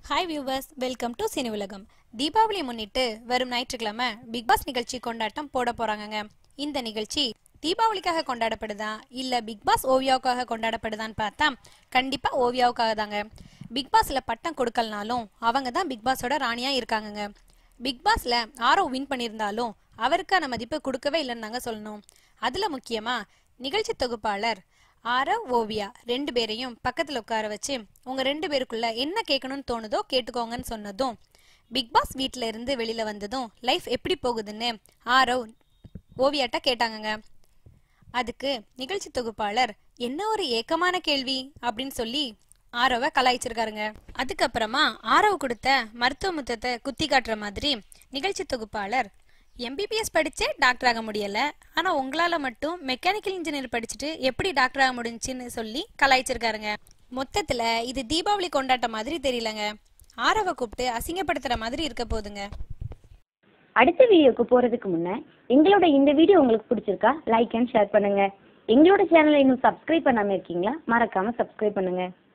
hi viewers welcome to Cini Ulagam Deepavali முன்னிட்டு வரும் ஞாயிற்றுக்கிழமை பிக் பாஸ் நிகழ்ச்சி கொண்டாட்டம் போட போறாங்கங்க இந்த நிகழ்ச்சி தீபாவளிக்காக கொண்டாடப்படுதா இல்ல பிக் பாஸ் ஓவியாவுக்காக கொண்டாடப்படுதான்னு பார்த்தா கண்டிப்பா ஓவியாவுக்காக தாங்க பிக் பாஸ்ல பட்டம் கொடுக்கலனாலும் அவங்க தான் பிக் பாஸோட ராணியா இருக்காங்கங்க பிக் பாஸ்ல ஆரோ வின் பண்ணியிருந்தாலும் அவருக்கான மதிப்பு கொடுக்கவே இல்லைன்னு தாங்க சொல்லணும் அதுல முக்கியமா நிகழ்ச்சி தொகுப்பாளர் ஆரவ் ஓவியா ரெண்டு பேரையும் பக்கத்துல உட்கார வச்சு உங்க ரெண்டு பேருக்குள்ள என்ன கேட்கணும்னு தோணுதோ கேட்டுக்கோங்கன்னு சொன்னதும் பிக் பாஸ் வீட்ல இருந்து வெளியில வந்ததும் லைஃப் எப்படி போகுதுன்னு ஆரவ் ஓவியாட்ட கேட்டாங்கங்க அதுக்கு நிகழ்ச்சி தொகுப்பாளர் என்ன ஒரு ஏக்கமான கேள்வி அப்படின்னு சொல்லி ஆரவ கலாய்ச்சிருக்காருங்க அதுக்கப்புறமா ஆரவ் கொடுத்த மருத்துவ முத்தத்தை குத்தி காட்டுற மாதிரி நிகழ்ச்சி தொகுப்பாளர் எம்பிபிஎஸ் படிச்சே டாக்டர் ஆக முடியல ஆனா உங்களால மட்டும் மெக்கானிக்கல் இன்ஜினியர் படிச்சுட்டு எப்படி டாக்டர் ஆக முடிஞ்சுன்னு சொல்லி கலாய்ச்சிருக்காருங்க மொத்தத்துல இது தீபாவளி கொண்டாட்ட மாதிரி தெரியலங்க ஆரவ கூப்பிட்டு அசிங்கப்படுத்துற மாதிரி இருக்க போகுதுங்க அடுத்த வீடியோக்கு போகிறதுக்கு முன்னே எங்களோட இந்த வீடியோ உங்களுக்கு பிடிச்சிருக்கா லைக் அண்ட் ஷேர் பண்ணுங்க எங்களோட சேனலை இன்னும் சப்ஸ்கிரைப் பண்ணாமல் இருக்கீங்களா மறக்காமல் சப்ஸ்கிரைப் பண்ணுங்க